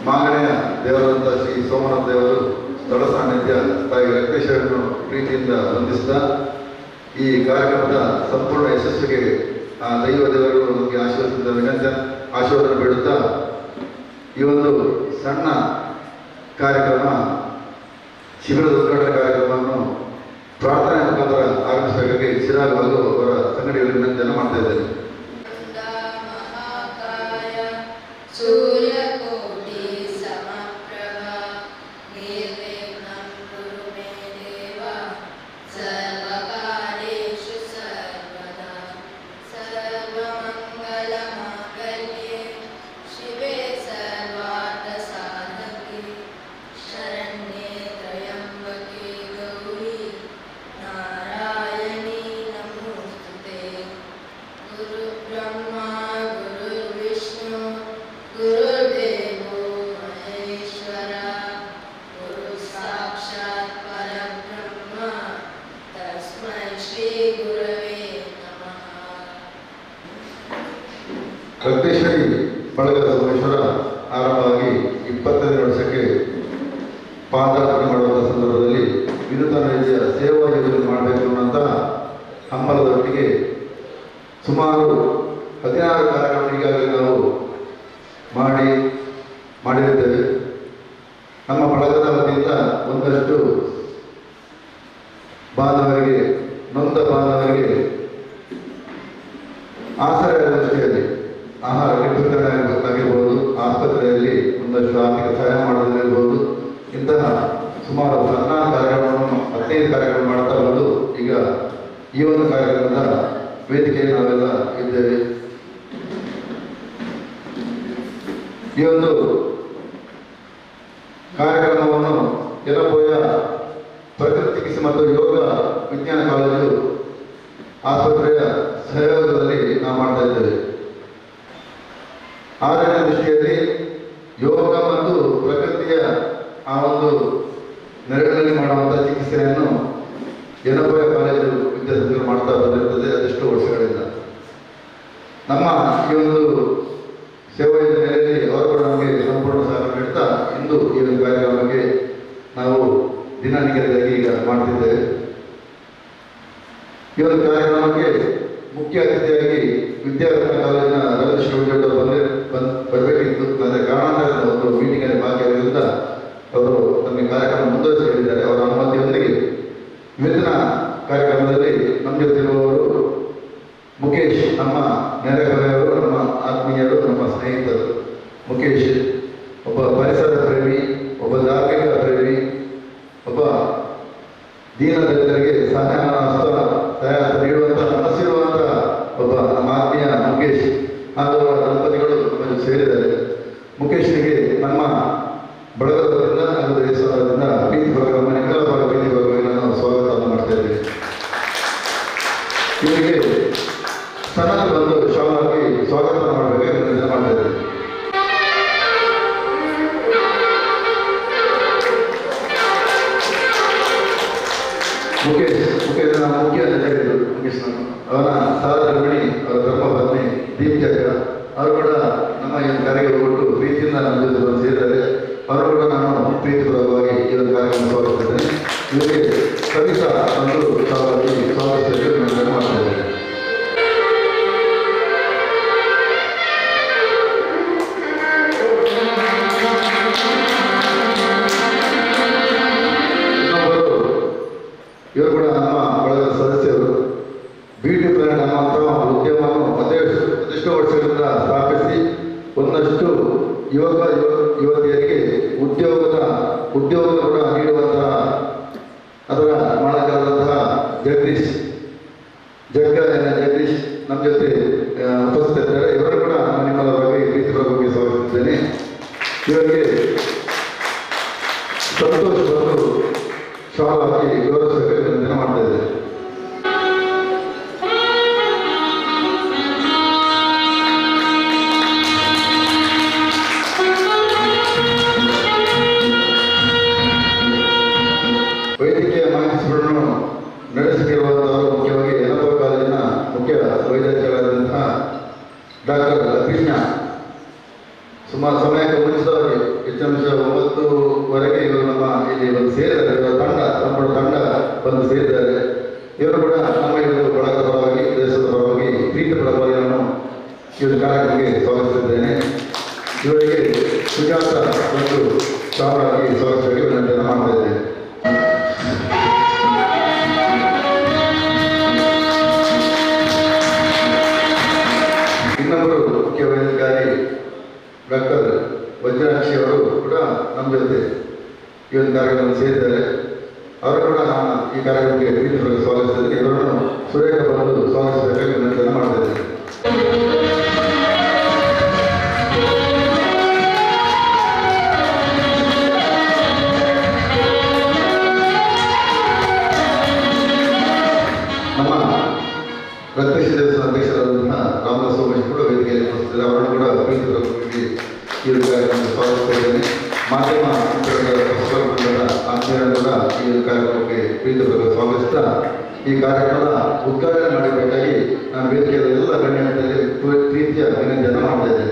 ಮಾಗನೆಯ ದೇವರಾದಂಥ ಶ್ರೀ ಸೋಮನಾಥ ದೇವರು ಸ್ಥಳ ಸಾನ್ನಿಧ್ಯ ತಾಯಿ ವೆಂಕಟೇಶ್ವರನ್ನು ಪ್ರೀತಿಯಿಂದ ವಂದಿಸ್ತಾ ಈ ಕಾರ್ಯಕ್ರಮದ ಸಂಪೂರ್ಣ ಯಶಸ್ಸಿಗೆ ಆ ದೈವ ದೇವರು ನಮಗೆ ಆಶೀರ್ವದಿಸಿದ ವಿನಂತ ಆಶೀರ್ವಾದ ಬೇಡುತ್ತಾ ಈ ಒಂದು ಸಣ್ಣ ಕಾರ್ಯಕ್ರಮ ಶಿಬಿರದ ಉದ್ಘಾಟನಾ ಕಾರ್ಯಕ್ರಮವನ್ನು ಪ್ರಾರ್ಥನೆ ಮುಖಾಂತರ ಆರಂಭಿಸಬೇಕಾಗಿ ಚಿರಾಗ್ ಹಾಗೂ ಅವರ ಸಂಘಟನೆಗಳ ವಿನಂತಿಯನ್ನು ಮಾಡ್ತಾ ಇದ್ದೇನೆ महाकाय सूर्यकोटि समप्रभा निर्विघ्नं कुरु मे देव सर्वकार्येषु सर्वदा सर्वमङ्गलमाङ्गल्ये शिवे सर्वार्थसाधके शरण्ये त्र्यम्बके गौरी नारायणी नमोऽस्तु ते गुरु ब्रह्मा गुरुर्विष्णु गुरुर्देवो महेश्वर गुरु साक्षात् परब्रह्म तस्मै श्रीगुरवे नमः ವೆಂಕಟೇಶ್ವರಿ ಬಳಗದ ಸೋಮೇಶ್ವರ ಆರಂಭವಾಗಿ ಇಪ್ಪತ್ತೈದು ವರ್ಷಕ್ಕೆ ಪಾದಾರ್ಪಣೆ ಮಾಡುವಂಥ ಸಂದರ್ಭದಲ್ಲಿ ವಿನೂತನ ರೀತಿಯ ಸೇವಾ ಯೋಜನೆ ಮಾಡಬೇಕು ಅನ್ನುವಂಥ ಹಂಬಲದೊಟ್ಟಿಗೆ ಸುಮಾರು ಹದಿನಾರು ಕಾರ್ಯಕ್ರಮ ಈಗಾಗಲೇ ನಾವು ಮಾಡಿ ಮಾಡಿರುತ್ತೇವೆ ನಮ್ಮ ಬಳಗದ ವತಿಯಿಂದ ಒಂದಷ್ಟು ಬಾಂಧವರಿಗೆ ನೊಂದ ಬಾಂಧವರಿಗೆ ಆಸರೆ ದೃಷ್ಟಿಯಲ್ಲಿ ಆಹಾರ ವಿತರಣೆ ಆಗಿರ್ಬೋದು ಆಸ್ಪತ್ರೆಯಲ್ಲಿ ಒಂದಷ್ಟು ಆರ್ಥಿಕ ಸಹಾಯ ಮಾಡೋದಿರ್ಬೋದು ಇಂತಹ ಸುಮಾರು ಹದಿನಾರು ಕಾರ್ಯಕ್ರಮವನ್ನು ಹದಿನೈದು ಕಾರ್ಯಕ್ರಮ ಮಾಡ್ತಾ ಬಂದು ಈಗ ಈ ಒಂದು ಕಾರ್ಯಕ್ರಮದ ವೇದಿಕೆಯಲ್ಲಿ ನಾವೆಲ್ಲ ಇದ್ದೇವೆ ಈ ಒಂದು ಕಾರ್ಯಕ್ರಮವನ್ನು ಯಲಪೋಯ ಪ್ರಕೃತಿ ಚಿಕಿತ್ಸೆ ಮತ್ತು ಯೋಗ ವಿಜ್ಞಾನ ಕಾಲೇಜು ಆಸ್ಪತ್ರೆಯ ಸಹಯೋಗದಲ್ಲಿ ನಾವು ಮಾಡ್ತಾ ಇದ್ದೇವೆ ಆರೋಗ್ಯ ದೃಷ್ಟಿಯಲ್ಲಿ ಯೋಗ ಮತ್ತು ಪ್ರಕೃತಿಯ ಆ ಒಂದು ನೆರಳಿನಲ್ಲಿ ಮಾಡುವಂಥ ಚಿಕಿತ್ಸೆಯನ್ನು ಯಲಪೋಯ ಕಾಲೇಜು ವಿದ್ಯಾರ್ಥಿಗಳು ಮಾಡ್ತಾ ಬಂದಿರ್ತದೆ ಅದೆಷ್ಟು ವರ್ಷಗಳಿಂದ ನಮ್ಮ ಈ ಒಂದು ಸೇವಾ ಯೋಜನೆಯಲ್ಲಿ ಅವರು ಕೂಡ ನಮಗೆ ಸಂಪೂರ್ಣ ಸಹಕಾರ ನೀಡ್ತಾ ಇಂದು ಈ ಒಂದು ಕಾರ್ಯಕ್ರಮಕ್ಕೆ ನಾವು ದಿನನಿಗದಿಯಾಗಿ ಈಗ ಮಾಡ್ತಿದ್ದೇವೆ ಈ ಒಂದು ಕಾರ್ಯಕ್ರಮಕ್ಕೆ ಮುಖ್ಯ ಅತಿಥಿಯಾಗಿ ವಿದ್ಯಾರ್ಥಿ ಕಾಲೇಜಿನ ರಮೇಶ್ ಗೌಡ ಬಂದ ಬಂದ್ ಬರಬೇಕಿತ್ತು ಆದರೆ ಕಾರಣಾಂತರದ ಒಂದು ಮೀಟಿಂಗಲ್ಲಿ ಭಾಗಿಯಾಗಿದ್ದರಿಂದ ಅವರು ನಮಗೆ ಕಾರ್ಯಕ್ರಮ ಮುಂದುವರಿಸಿ ಹೇಳಿದ್ದಾರೆ ಅವರ ಅನುಮತಿಯೊಂದಿಗೆ ಇವತ್ತಿನ ಕಾರ್ಯಕ್ರಮದಲ್ಲಿ ನಮ್ಮ ಜೊತೆ ಇರುವವರು ಮುಖೇಶ್ ನಮ್ಮ ನೆರೆಹೊರೆಯವರು ನಮ್ಮ ಆತ್ಮೀಯರು ನಮ್ಮ ಸ್ನೇಹಿತರು ಮುಖೇಶ್ ಒಬ್ಬ ಪರಿಸರ ಪ್ರೇಮಿ ಒಬ್ಬ ಧಾರ್ಮಿಕ ಪ್ರೇಮಿ ಒಬ್ಬ ದೀನದಲಿತರಿಗೆ ಸಹಾಯ ಹಸ್ತ ಸಹಾಯ ನೀಡುವಂಥ ಮನಸ್ಸಿರುವಂಥ ಒಬ್ಬ ನಮ್ಮ ಆತ್ಮೀಯ ಮುಖೇಶ್ ಹಾಗೂ ಅವರ ದಂಪತಿಗಳು ನಮ್ಮ ಜೊತೆ ಸೇರಿದ್ದಾರೆ ಮುಖೇಶ್ನಿಗೆ ನಮ್ಮ ಬಳಗದ ವತಿಯಿಂದ ಹಾಗೂ ದೇಶದಿಂದ ಪ್ರೀತಿ ಬಳಗ ನಿಮ್ಮೆಲ್ಲ ಪರ ಪ್ರೀತಿ ಬಳಗವಾಗಿ ನಾನು ಸ್ವಾಗತವನ್ನು ಮಾಡ್ತಾ ಇದ್ದೇನೆ ಇವರಿಗೆ ಸನತ್ ಬಂದು ಶಾಲಾಗಿ ಸ್ವಾಗತ ಮಾಡಬೇಕಾಗಿ ನಿರ್ಣಯ ಮಾಡ್ತಾ ಇದ್ದೇನೆ ಮುಖೇಶ್ ಮುಖೇಶ್ ನಮ್ಮ ಮುಖ್ಯ ಅತಿಥಿಗಳು ಮುಖೇಶ್ ನಮ್ಮ ಅವರ ಸಹಧರ್ಮಿಣಿ ಅವರ ಧರ್ಮ ಪತ್ನಿ ದೀಪ್ಚಕ್ರ ಅವರು ಕೂಡ ನಮ್ಮ ಈ ಒಂದು ಕಾರ್ಯಕ್ಕೆ ಕೊಟ್ಟು ಪ್ರೀತಿಯಿಂದ ನಮ್ಮ ಜೊತೆ ಬಂದು ಸೇರಿದ್ದಾರೆ ಅವರು ಕೂಡ ನಾನು ಪ್ರೀತಿಪೂರ್ವಕವಾಗಿ ಈ ಒಂದು ಕಾರ್ಯಕ್ರಮ ಸ್ವಾಗತಿಸಿದ್ದೇನೆ ಇವರಿಗೆ ಕವಿತಾ ಒಂದು ಸಹವಾಗಿ ಸ್ವಾಗತಿಸಲು ನಿರ್ಣಯ ಮಾಡ್ತಾ ಇದ್ದೇನೆ ಇನ್ನೊಬ್ಬರು ಇವರು ಕೂಡ ನಮ್ಮ ಬಳಗದ ಸದಸ್ಯರು ಬ್ಯೂಟಿ ಪ್ಲಾನೆಟ್ ಅನ್ನುವಂಥ ಒಂದು ಉದ್ಯಮವನ್ನು ಅದೆಷ್ಟು ಅದೆಷ್ಟೋ ವರ್ಷಗಳಿಂದ ಸ್ಥಾಪಿಸಿ ಒಂದಷ್ಟು ಯುವಕ ಯುವ ಯುವತಿಯರಿಗೆ ಉದ್ಯೋಗದ ಉದ್ಯೋಗ ಕೂಡ ನೀಡುವಂತಹ ಅದರ ಮಾಲಕರಾದಂತಹ ಜಗದೀಶ್ ಜಗ್ಗ ಜಗದೀಶ್ ನಮ್ಮ ಜೊತೆ ಆ, ಉಪಸ್ಥಿತರಿದ್ದಾರೆ ಇವರು ಕೂಡ ನಾನು ನಿಮ್ಮಗಳ ಬಗ್ಗೆ ಪ್ರೀತಿಪೂರ್ವಕವಾಗಿ ಸ್ವಾಗತಿಸಿದ್ದೇನೆ ಇವರಿಗೆ ಸಂತೋಷ್ ಬಂದು ಶಾಲಾಗಿ ಗೌರವಿಸಬೇಕು ದಿನ ಮಾಡ್ತಾ ಇದ್ದೇನೆ ವೈದ್ಯಕೀಯ ಮಾಹಿತಿಗಳನ್ನು ನಡೆಸುತ್ತಿರುವಂತಹವರು ಮುಖ್ಯವಾಗಿ ಯಲಪ ಕಾಲೇಜಿನ ಮುಖ್ಯ ವೈದ್ಯಾಧಿಕಾರಿಯಾದಂತಹ ಡಾಕ್ಟರ್ ಅಭಿಜ್ಞಾ ಸುಮಾರು ಸಮಯಕ್ಕೆ ಮುಂಚಿತವಾಗಿ ಹೆಚ್ಚಿನ ಬಂದು ಸೇರಿದ್ದಾರೆ ಇವರ ತಂಡ ಸಂಪೂರ್ಣ ತಂಡ ಬಂದು ಸೇರಿದ್ದಾರೆ ಇವರು ಕೂಡ ನಮ್ಮ ಈ ಒಂದು ಬಳಗದ ಪರವಾಗಿ ದೇಶದ ಪರವಾಗಿ ಪ್ರೀತಿ ಪರವಾಗಿ ನಾನು ಈ ಒಂದು ಕಾರ್ಯಕ್ರಮಕ್ಕೆ ಸ್ವಾಗತಿಸಿದ್ದೇನೆ ಇವರಿಗೆ ಸುಜಾತ ಮತ್ತು ಚಾಮರಾಗಿ ಸ್ವಾಗತಿಸಬೇಕು ವಿನಂತಿಯನ್ನು ಮಾಡ್ತಾ ಇದ್ದೇನೆ ಇನ್ನೊಬ್ಬರು ಮುಖ್ಯ ವೈದ್ಯಾಧಿಕಾರಿ ಡಾಕ್ಟರ್ ವಜ್ರಾಕ್ಷಿ ಅವರು ಕೂಡ ನಮ್ಮ ಜೊತೆ ಈ ಒಂದು ಕಾರ್ಯಕ್ರಮ ಸೇರಿದ್ದಾರೆ ಅವರು ಕೂಡ ನಾನು ಈ ಕಾರ್ಯಕ್ರಮಕ್ಕೆ ಪ್ರೀತಿಪೂರ್ವಕ ಸ್ವಾಗತಿಸಿದ್ದೇನೆ ಇವರನ್ನು ಸುರೇಖ ಬಂದು ಸ್ವಾಗತಿಸಬೇಕಾಗಿ ವಿನಂತಿಯನ್ನು ಮಾಡ್ತಾ ಇದ್ದೇನೆ ನಮ್ಮ ಪ್ರತ್ಯಕ್ಷ ದೇವಸ್ಥಾನ ಅಧ್ಯಕ್ಷರಾದಂತಹ ರಾಮದಾಸ್ ಸೋಮೇಶ್ ಕೂಡ ವೇದಿಕೆಯಲ್ಲಿ ಉಪಸ್ಥಿತರು ಅವರನ್ನು ಕೂಡ ಪ್ರೀತಿಪೂರ್ವಕವಾಗಿ ಈ ಒಂದು ಕಾರ್ಯಕ್ರಮಕ್ಕೆ ಸ್ವಾಗತಿಸ್ತಾ ಇದ್ದೇನೆ ಮಾಧ್ಯಮ ಮಿತ್ರರ ಹೊಸಬರ ಮಂಡಲದ ಆತ್ಮೀಯರನ್ನು ಕೂಡ ಈ ಒಂದು ಕಾರ್ಯಕ್ರಮಕ್ಕೆ ಪ್ರೀತಿಪೂರ್ವಕ ಸ್ವಾಗತಿಸ್ತಾ ಈ ಕಾರ್ಯಕ್ರಮದ ಉದ್ಘಾಟನೆ ಮಾಡಬೇಕಾಗಿ ನಾನು ವೇದಿಕೆಯ ಎಲ್ಲ ಗಣ್ಯರಲ್ಲಿ ಪ್ರೀತಿಯ ವಿನಂತಿಯನ್ನು ಮಾಡ್ತಾ ಇದ್ದೇನೆ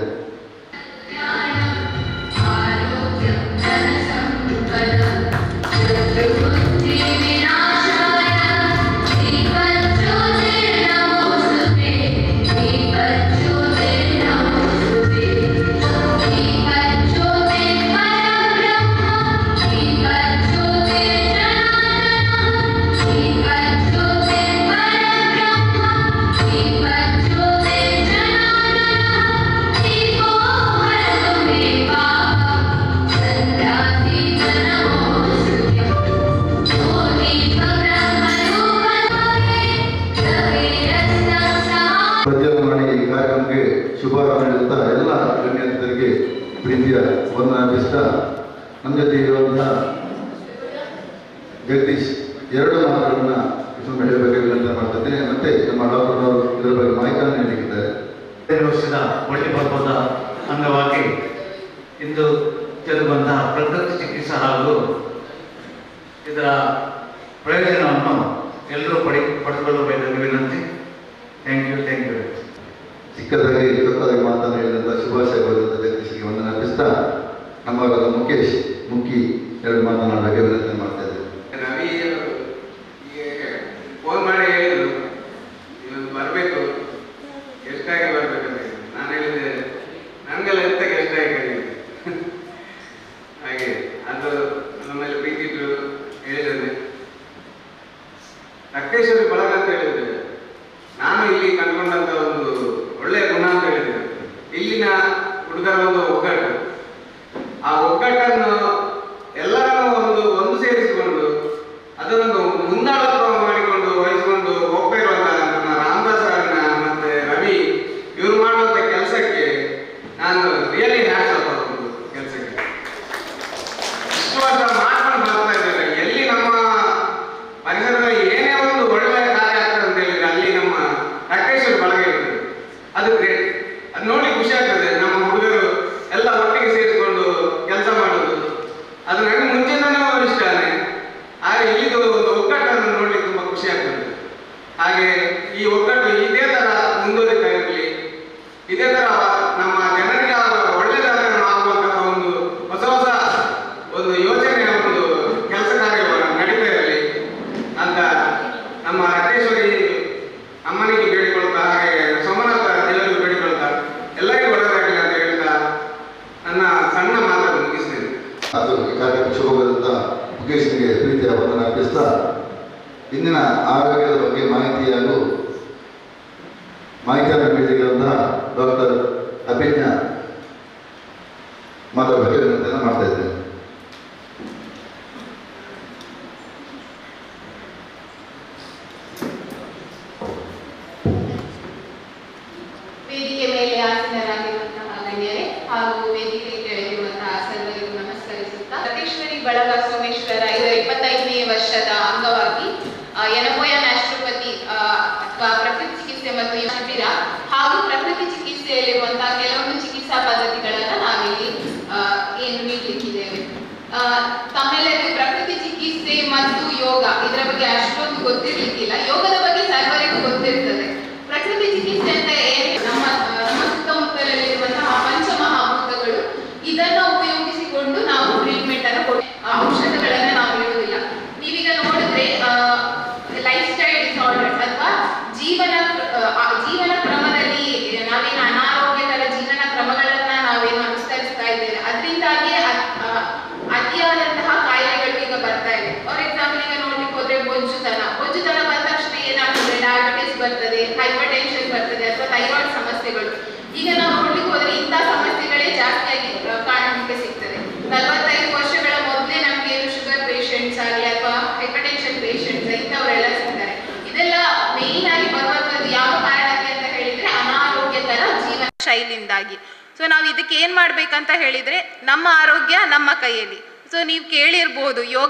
ಪ್ರತಿಯೊಂದು ಮಾಡಿ ಈ ಕಾರ್ಯಕ್ರಮಕ್ಕೆ ಶುಭಾರಂಭ ನೀಡುತ್ತಾ ಎಲ್ಲ ಗಣ್ಯರಿಗೆ ಪ್ರೀತಿಯ ವಂದನ ಅರ್ಪಿಸ್ತಾ ನಮ್ಮ ಜೊತೆ ಇರುವಂತಹ ಜಗದೀಶ್ ಎರಡು ಮಾತುಗಳನ್ನ ಇಷ್ಟೊಂದು ಹೇಳಬೇಕಾಗಿ ವಿನಂತಿ ಮಾಡ್ತಾ ಇದ್ದೇನೆ ಮತ್ತೆ ನಮ್ಮ ಡಾಕ್ಟರ್ ಅವರು ಇದರ ಬಗ್ಗೆ ಮಾಹಿತಿಯನ್ನು ನೀಡಿದ್ದಾರೆ ಹದಿನೈದು ವರ್ಷದ ಒಳ್ಳೆ ಹಬ್ಬದ ಅಂಗವಾಗಿ ಇಂದು ತೆರೆದುವಂತಹ ಪ್ರಕೃತಿ ಚಿಕಿತ್ಸಾ ಹಾಗೂ ಇದರ ಪ್ರಯೋಜನವನ್ನು ಎಲ್ಲರೂ ಪಡಿ ಪಡೆದುಕೊಳ್ಳಬೇಕಾಗಿ ವಿನಂತಿ ಥ್ಯಾಂಕ್ ಯು ಥ್ಯಾಂಕ್ ಯು ಚಿಕ್ಕದಾಗಿ ಚೊಕ್ಕದಾಗಿ ಮಾತನ್ನು ಹೇಳಿದಂಥ ಶುಭಾಶಯವಾದಂಥ ಜಗದೀಶ್ಗೆ ವಂದನೆ ಅರ್ಪಿಸ್ತಾ ನಮ್ಮ ಅವರ ಮುಖೇಶ್ ಮುಖಿ ಎರಡು ಮಾತನಾಡೋಕೆ ವಿನಂತಿ ಮಾಡ್ತಾ ಇದ್ದೇನೆ ರವಿ ಫೋನ್ ಮಾಡಿ ಹೇಳಿದ್ರು ಇವತ್ತು ಬರಬೇಕು ಎಷ್ಟಾಗಿ ಬರ್ಬೇಕಂತ ನಾನು ಹೇಳಿದೆ ನನಗೆಲ್ಲ ಎಂತಕ್ಕೆ ಎಷ್ಟಾಗಿ ಕರೀಲಿ ಹಾಗೆ ಅದು ನಮ್ಮೆಲ್ಲ ಪ್ರೀತಿ ಇಟ್ಟು ಹೇಳಿದ್ದೇನೆ ರಕ್ತೇಶ್ವರಿ ಬಳಗ ಅಂತ ಹೇಳಿದ್ರೆ ನಾನು ಇಲ್ಲಿ ಕಂಡುಕೊಂಡಂತ ಒಂದು ಒಳ್ಳೆಯ ಗುಣ ಅಂತ ಹೇಳಿದ್ರೆ ಇಲ್ಲಿನ ಹುಡುಗರ ಒಂದು ಒಗ್ಗಟ್ಟು ಆ ಒಗ್ಗಟ್ಟನ್ನು ಎಲ್ಲರನ್ನು ಒಂದು ಒಂದು ಸೇರಿಸಿಕೊಂಡು ಅದನ್ನೊಂದು ಮುಂದಾಳತ್ವ ಮಾಡಿಕೊಂಡು ವಹಿಸಿಕೊಂಡು ಹೋಗ್ತಾ ಇರುವಂತಹ ನಮ್ಮ ರಾಮದಾಸ್ ಅವರನ್ನ ಮತ್ತೆ ರವಿ ಇವರು ಮಾಡುವಂತ ಕೆಲಸಕ್ಕೆ ನಾನು ರಿಯಲಿ ಹ್ಯಾಟ್ಸ್ ಅಪ್ ಒಂದು ಕೆಲಸಕ್ಕೆ ಇಷ್ಟು ವರ್ಷ ಮಾಡ್ಕೊಂಡು ಬರ್ತಾ ಇದ್ದಾರೆ ಎಲ್ಲಿ ನಮ್ಮ ಪರಿಸರದಲ್ಲಿ ಏನೇ ಒಂದು ಒಳ್ಳೆಯ ಕಾರ್ಯ ಆಗ್ತದೆ ಅಂತ ಹೇಳಿದ್ರೆ ಅಲ್ಲಿ ನಮ್ಮ ರಕ್ತೇಶ್ವರಿ ಬಳಗ ಇರ್ತದೆ ಅದು ಗ್ರೇಟ್ ಅದು ನೋಡಿ ಖುಷಿ ಆಗ್ತದೆ ನಮ್ಮ ಹುಡುಗರು ಎಲ್ಲ ಒಟ್ಟಿಗೆ ಸೇರಿಸಿಕೊಂಡು ಕೆಲಸ ಮಾಡೋದು ಅದು ನನಗೆ ಮುಂಚೆಯಿಂದನೇ ಇಷ್ಟನೇ ಹಾಗೆ ಇಲ್ಲಿದು ಒಂದು ಒಗ್ಗಟ್ಟನ್ನು ನೋಡ್ಲಿಕ್ಕೆ ತುಂಬಾ ಖುಷಿ ಆಗ್ತದೆ ಹಾಗೆ ಈ ಒಗ್ಗಟ್ಟು ಇದೇ ತರ ಮುಂದುವರಿತಾ ಇರಲಿ ಇದೇ ತರ ನಮ್ಮ ಜನರಿಗೆ ಆಗುವ ಒಳ್ಳೆಯದಾದ ಆಗುವಂತಹ ಒಂದು ಹೊಸ ಹೊಸ ಒಂದು ಯೋಚನೆಯ ಒಂದು ಕೆಲಸ ಕಾರ್ಯ ನಡೀತಾ ಇರಲಿ ಅಂತ ನಮ್ಮ ರಕ್ತೇಶ್ವರಿ ಅಮ್ಮನಿಗೆ ಬೇಡಿಕೊಳ್ತಾ ಹಾಗೆ ಸೋಮನಾಥ ದೇವರಿಗೆ ಬೇಡಿಕೊಳ್ತಾ ಎಲ್ಲರಿಗೂ ಒಳ್ಳೆಯದಾಗಲಿ ಅಂತ ಹೇಳ್ತಾ ನನ್ನ ಸಣ್ಣ ಮಾತನ್ನು ಮುಗಿಸ್ತೇನೆ ಅದು ಈ ಕಾರ್ಯಕ್ರಮ ಶುಭವಾದಂಥ ಮುಖೇಶ್ನಿಗೆ ಪ್ರೀತಿಯ ವಂದನೆ ಅರ್ಪಿಸ್ತಾ ಇಂದಿನ ಆರೋಗ್ಯದ ಬಗ್ಗೆ ಮಾಹಿತಿ ಹಾಗೂ ಮಾಹಿತಿಯನ್ನು ನೀಡಿರುವಂತಹ ಡಾಕ್ಟರ್ ಅಭಿಜ್ಞ ಮಾತಾಡಬೇಕು ವಿನಂತಿಯನ್ನು ಮಾಡ್ತಾ ಇದ್ದೇನೆ ವೇದಿಕೆ ಮೇಲೆ ಆಸೀನರಾಗಿರುವಂತಹ ಗಣ್ಯರೇ ಹಾಗೂ ವೇದಿಕೆ ಕೆಳಗಿರುವಂತಹ ಸರ್ವರಿಗೂ ನಮಸ್ಕರಿಸುತ್ತಾ ಸತೀಶ್ವರಿ ಬಳಗ ಸೋಮೇಶ್ವರ ಇದರ ಇಪ್ಪತ್ತೈದನೇ ವರ್ಷದ ಅಂಗವಾಗಿ ಆ, ಯನಮೋಯ ನ್ಯಾಚುರೋಪತಿ ಆ, ಅಥವಾ ಪ್ರಕೃತಿ ಚಿಕಿತ್ಸೆ ಮತ್ತು ಈ ಶಿಬಿರ ಹಾಗೂ ಪ್ರಕೃತಿ ಚಿಕಿತ್ಸೆಯಲ್ಲಿರುವಂತಹ ಕೆಲವೊಂದು ಚಿಕಿತ್ಸಾ ಪದ್ಧತಿಗಳನ್ನ ನಾವಿಲ್ಲಿ ಆ, ಏನು ನೀಡಲಿಕ್ಕಿದ್ದೇವೆ ಆ, ತಮ್ಮೆಲ್ಲರಿಗೂ ಪ್ರಕೃತಿ ಚಿಕಿತ್ಸೆ ಮತ್ತು ಯೋಗ ಇದರ ಬಗ್ಗೆ ಅಷ್ಟೊಂದು ಗೊತ್ತಿರ್ಲಿಕ್ಕಿಲ್ಲ ಯೋಗದ ಬಗ್ಗೆ ಸರ್ವರಿಗೂ ಗೊತ್ತಿರ್ತದೆ ಪ್ರಕೃತಿ ಚಿಕಿತ್ಸೆ ಅಂತ ಏನು ನಮ್ಮ ನಮ್ಮ ಸುತ್ತಮುತ್ತಲಲ್ಲಿರುವಂತಹ ಪಂಚಮಹಾಭೂತಗಳು ಇದನ್ನ ಉಪಯೋಗಿಸಿಕೊಂಡು ನಾವು ಟ್ರೀಟ್ಮೆಂಟ್ ಅನ್ನು ಕೊಡ್- ಆ ಔಷಧಗಳನ್ನ ನಾವು ರೀತಿಯಾಗಿ ಸೊ ನಾವು ಇದಕ್ಕೆ ಏನು ಮಾಡಬೇಕಂತ ಹೇಳಿದರೆ ನಮ್ಮ ಆರೋಗ್ಯ ನಮ್ಮ ಕೈಯಲ್ಲಿ ಸೊ ನೀವು ಕೇಳಿರ್ಬೋದು ಯೋಗ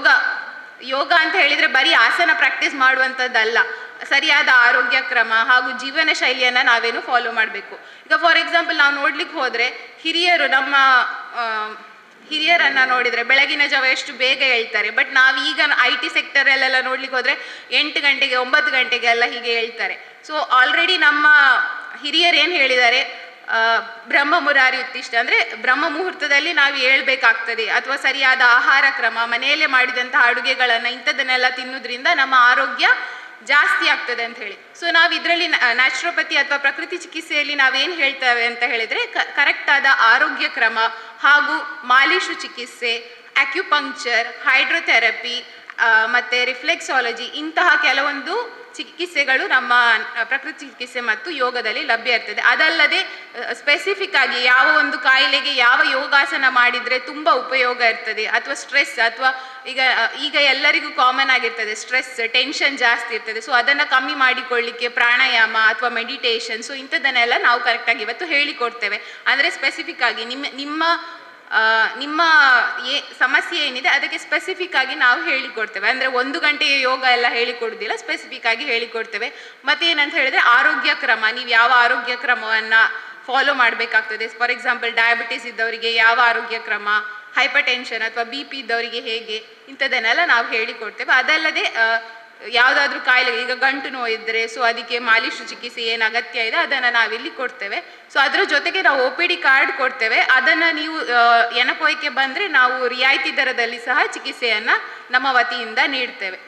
ಯೋಗ ಅಂತ ಹೇಳಿದರೆ ಬರೀ ಆಸನ ಪ್ರಾಕ್ಟೀಸ್ ಮಾಡುವಂಥದ್ದಲ್ಲ ಸರಿಯಾದ ಆರೋಗ್ಯ ಕ್ರಮ ಹಾಗೂ ಜೀವನ ಶೈಲಿಯನ್ನು ನಾವೇನು ಫಾಲೋ ಮಾಡಬೇಕು ಈಗ ಫಾರ್ ಎಕ್ಸಾಂಪಲ್ ನಾವು ನೋಡ್ಲಿಕ್ಕೆ ಹೋದರೆ ಹಿರಿಯರು ನಮ್ಮ ಆ, ಹಿರಿಯರನ್ನ ನೋಡಿದರೆ ಬೆಳಗಿನ ಜಾವ ಎಷ್ಟು ಬೇಗ ಹೇಳ್ತಾರೆ ಬಟ್ ನಾವೀಗ ಐ ಟಿ ಸೆಕ್ಟರಲ್ಲೆಲ್ಲ ನೋಡ್ಲಿಕ್ಕೆ ಹೋದರೆ ಎಂಟು ಗಂಟೆಗೆ ಒಂಬತ್ತು ಗಂಟೆಗೆ ಎಲ್ಲ ಹೀಗೆ ಹೇಳ್ತಾರೆ ಸೊ ಆಲ್ರೆಡಿ ನಮ್ಮ ಹಿರಿಯರು ಏನು ಹೇಳಿದ್ದಾರೆ ಆ, ಬ್ರಹ್ಮ ಮುರಾರಿ ಉತ್ತಿಷ್ಟ ಅಂದರೆ ಬ್ರಹ್ಮ ಮುಹೂರ್ತದಲ್ಲಿ ನಾವು ಹೇಳ್ಬೇಕಾಗ್ತದೆ ಅಥವಾ ಸರಿಯಾದ ಆಹಾರ ಕ್ರಮ ಮನೆಯಲ್ಲೇ ಮಾಡಿದಂತಹ ಅಡುಗೆಗಳನ್ನು ಇಂಥದ್ದನ್ನೆಲ್ಲ ತಿನ್ನೋದ್ರಿಂದ ನಮ್ಮ ಆರೋಗ್ಯ ಜಾಸ್ತಿ ಆಗ್ತದೆ ಅಂತ ಹೇಳಿ ಸೊ ನಾವು ಇದರಲ್ಲಿ ನ್ಯಾಚುರೋಪತಿ ಅಥವಾ ಪ್ರಕೃತಿ ಚಿಕಿತ್ಸೆಯಲ್ಲಿ ನಾವೇನು ಹೇಳ್ತೇವೆ ಅಂತ ಹೇಳಿದರೆ ಕರೆಕ್ಟ್ ಆದ ಆರೋಗ್ಯ ಕ್ರಮ ಹಾಗೂ ಮಾಲಿಶು ಚಿಕಿತ್ಸೆ ಅಕ್ಯುಪಂಕ್ಚರ್ ಹೈಡ್ರೋಥೆರಪಿ ಮತ್ತು ರಿಫ್ಲೆಕ್ಸಾಲಜಿ ಇಂತಹ ಕೆಲವೊಂದು ಚಿಕಿತ್ಸೆಗಳು ನಮ್ಮ ಆ, ಪ್ರಕೃತಿ ಚಿಕಿತ್ಸೆ ಮತ್ತು ಯೋಗದಲ್ಲಿ ಲಭ್ಯ ಇರ್ತದೆ ಅದಲ್ಲದೆ ಸ್ಪೆಸಿಫಿಕ್ ಆಗಿ ಯಾವ ಒಂದು ಕಾಯಿಲೆಗೆ ಯಾವ ಯೋಗಾಸನ ಮಾಡಿದರೆ ತುಂಬ ಉಪಯೋಗ ಇರ್ತದೆ ಅಥವಾ ಸ್ಟ್ರೆಸ್ ಅಥವಾ ಈಗ ಆ, ಈಗ ಎಲ್ಲರಿಗೂ ಕಾಮನ್ ಆಗಿರ್ತದೆ ಸ್ಟ್ರೆಸ್ ಟೆನ್ಷನ್ ಜಾಸ್ತಿ ಇರ್ತದೆ ಸೊ ಅದನ್ನು ಕಮ್ಮಿ ಮಾಡಿಕೊಳ್ಳಿಕ್ಕೆ ಪ್ರಾಣಾಯಾಮ ಅಥವಾ ಮೆಡಿಟೇಷನ್ ಸೊ ಇಂಥದ್ದನ್ನೆಲ್ಲ ನಾವು ಕರೆಕ್ಟಾಗಿ ಇವತ್ತು ಹೇಳಿಕೊಡ್ತೇವೆ ಅಂದರೆ ಸ್ಪೆಸಿಫಿಕ್ ಆಗಿ ನಿಮ್ಮ ನಿಮ್ಮ ಆ, ನಿಮ್ಮ ಏ ಸಮಸ್ಯೆ ಏನಿದೆ ಅದಕ್ಕೆ ಸ್ಪೆಸಿಫಿಕ್ ಆಗಿ ನಾವು ಹೇಳಿಕೊಡ್ತೇವೆ ಅಂದರೆ ಒಂದು ಗಂಟೆಯ ಯೋಗ ಎಲ್ಲ ಹೇಳಿಕೊಡೋದಿಲ್ಲ ಸ್ಪೆಸಿಫಿಕ್ ಆಗಿ ಹೇಳಿಕೊಡ್ತೇವೆ ಮತ್ತೇನಂತ ಹೇಳಿದ್ರೆ ಆರೋಗ್ಯ ಕ್ರಮ ನೀವು ಯಾವ ಆರೋಗ್ಯ ಕ್ರಮವನ್ನು ಫಾಲೋ ಮಾಡಬೇಕಾಗ್ತದೆ ಫಾರ್ ಎಕ್ಸಾಂಪಲ್ ಡಯಾಬಿಟಿಸ್ ಇದ್ದವರಿಗೆ ಯಾವ ಆರೋಗ್ಯ ಕ್ರಮ ಹೈಪರ್ ಟೆನ್ಷನ್ ಅಥವಾ ಬಿ ಪಿ ಇದ್ದವರಿಗೆ ಹೇಗೆ ಇಂಥದ್ದನ್ನೆಲ್ಲ ನಾವು ಹೇಳಿಕೊಡ್ತೇವೆ ಅದಲ್ಲದೆ ಯಾವುದಾದ್ರೂ ಕಾಯಿಲೆ ಈಗ ಗಂಟು ನೋವು ಇದ್ದರೆ ಸೊ ಅದಕ್ಕೆ ಮಾಲಿಶು ಚಿಕಿತ್ಸೆ ಏನು ಅಗತ್ಯ ಇದೆ ಅದನ್ನು ನಾವಿಲ್ಲಿ ಕೊಡ್ತೇವೆ ಸೊ ಅದರ ಜೊತೆಗೆ ನಾವು ಒ ಪಿ ಡಿ ಕಾರ್ಡ್ ಕೊಡ್ತೇವೆ ಅದನ್ನು ನೀವು ಆ, ಎನಪೋಯಕ್ಕೆ ಬಂದರೆ ನಾವು ರಿಯಾಯಿತಿ ದರದಲ್ಲಿ ಸಹ ಚಿಕಿತ್ಸೆಯನ್ನು ನಮ್ಮ ವತಿಯಿಂದ ನೀಡ್ತೇವೆ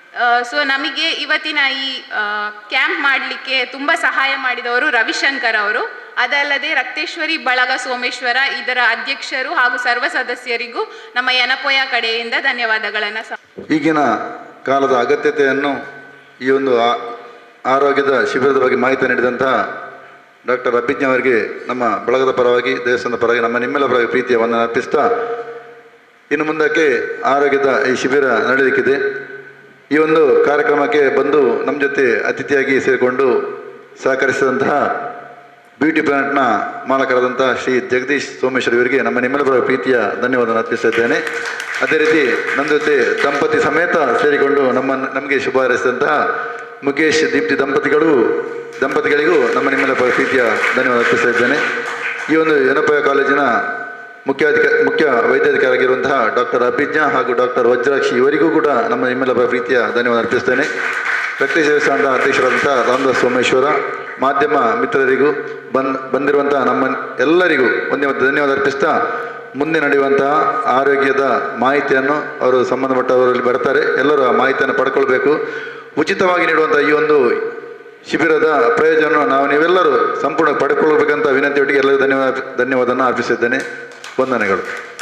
ಸೊ ನಮಗೆ ಇವತ್ತಿನ ಈ ಕ್ಯಾಂಪ್ ಮಾಡಲಿಕ್ಕೆ ತುಂಬ ಸಹಾಯ ಮಾಡಿದವರು ರವಿಶಂಕರ್ ಅವರು ಅದಲ್ಲದೆ ರಕ್ತೇಶ್ವರಿ ಬಳಗ ಸೋಮೇಶ್ವರ ಇದರ ಅಧ್ಯಕ್ಷರು ಹಾಗೂ ಸರ್ವ ಸದಸ್ಯರಿಗೂ ನಮ್ಮ ಯನಪೋಯ ಕಡೆಯಿಂದ ಧನ್ಯವಾದಗಳನ್ನು ಸಹ ಈಗಿನ ಕಾಲದ ಅಗತ್ಯತೆಯನ್ನು ಈ ಒಂದು ಆ- ಆರೋಗ್ಯದ ಶಿಬಿರದ ಬಗ್ಗೆ ಮಾಹಿತಿ ನೀಡಿದಂತಹ ಡಾಕ್ಟರ್ ಅಭಿಜ್ಞ ಅವರಿಗೆ ನಮ್ಮ ಬಳಗದ ಪರವಾಗಿ ದೇವಸ್ಥಾನದ ಪರವಾಗಿ ನಮ್ಮ ನಿಮ್ಮೆಲ್ಲ ಪರವಾಗಿ ಪ್ರೀತಿಯ ವಂದನೆ ಅರ್ಪಿಸ್ತಾ ಇನ್ನು ಮುಂದಕ್ಕೆ ಆರೋಗ್ಯದ ಈ ಶಿಬಿರ ನಡೆಯಲಿಕ್ಕಿದೆ ಈ ಒಂದು ಕಾರ್ಯಕ್ರಮಕ್ಕೆ ಬಂದು ನಮ್ಮ ಜೊತೆ ಅತಿಥಿಯಾಗಿ ಸೇರಿಕೊಂಡು ಸಹಕರಿಸಿದಂತಹ ಬ್ಯೂಟಿ ಪ್ಲಾನೆಟ್ನ ಮಾಲಕರಾದಂತಹ ಶ್ರೀ ಜಗದೀಶ್ ಸೋಮೇಶ್ವರ್ ಇವರಿಗೆ ನಮ್ಮ ನಿಮ್ಮೆಲ್ಲರ ಪ್ರೀತಿಯ ಧನ್ಯವಾದ ಅರ್ಪಿಸ್ತಾ ಇದ್ದೇನೆ ಅದೇ ರೀತಿ ನಮ್ಮ ಜೊತೆ ದಂಪತಿ ಸಮೇತ ಸೇರಿಕೊಂಡು ನಮ್ಮ ನಮಗೆ ಶುಭ ಹಾರೈಸಿದಂತಹ ಮುಖೇಶ್ ದೀಪ್ತಿ ದಂಪತಿಗಳು ದಂಪತಿಗಳಿಗೂ ನಮ್ಮ ನಿಮ್ಮೆಲ್ಲ ಪರ ಪ್ರೀತಿಯ ಧನ್ಯವಾದ ಅರ್ಪಿಸ್ತಾ ಇದ್ದೇನೆ ಈ ಒಂದು ಯನಪಯ ಕಾಲೇಜಿನ ಮುಖ್ಯಾಧಿಕ ಮುಖ್ಯ ವೈದ್ಯಾಧಿಕಾರಿಯಾಗಿರುವಂತಹ ಡಾಕ್ಟರ್ ಅಭಿಜ್ಞ ಹಾಗೂ ಡಾಕ್ಟರ್ ವಜ್ರಾಕ್ಷಿ ಇವರಿಗೂ ಕೂಡ ನಮ್ಮ ನಿಮ್ಮೆಲ್ಲ ಪರ ಪ್ರೀತಿಯ ಧನ್ಯವಾದ ಅರ್ಪಿಸ್ತೇನೆ ರಕ್ತ ದೇವಸ್ಥಾನದ ಅಧ್ಯಕ್ಷರಾದಂಥ ರಾಮದಾಸ್ ಸೋಮೇಶ್ವರ ಮಾಧ್ಯಮ ಮಿತ್ರರಿಗೂ ಬಂದ್ ಬಂದಿರುವಂತಹ ನಮ್ಮ ಎಲ್ಲರಿಗೂ ಒಂದೇ ಒಂದು ಧನ್ಯವಾದ ಅರ್ಪಿಸ್ತಾ ಮುಂದೆ ನಡೆಯುವಂತಹ ಆರೋಗ್ಯದ ಮಾಹಿತಿಯನ್ನು ಅವರು ಸಂಬಂಧಪಟ್ಟವರಲ್ಲಿ ಬರ್ತಾರೆ ಎಲ್ಲರೂ ಆ ಮಾಹಿತಿಯನ್ನು ಪಡ್ಕೊಳ್ಬೇಕು ಉಚಿತವಾಗಿ ನೀಡುವಂಥ ಈ ಒಂದು ಶಿಬಿರದ ಪ್ರಯೋಜನ ನಾವು ನೀವೆಲ್ಲರೂ ಸಂಪೂರ್ಣ ಪಡ್ಕೊಳ್ಬೇಕಂತ ವಿನಂತಿಯೊಟ್ಟಿಗೆ ಎಲ್ಲರಿಗೂ ಧನ್ಯವಾದ ಧನ್ಯವಾದನ ಅರ್ಪಿಸಿದ್ದೇನೆ ವಂದನೆಗಳು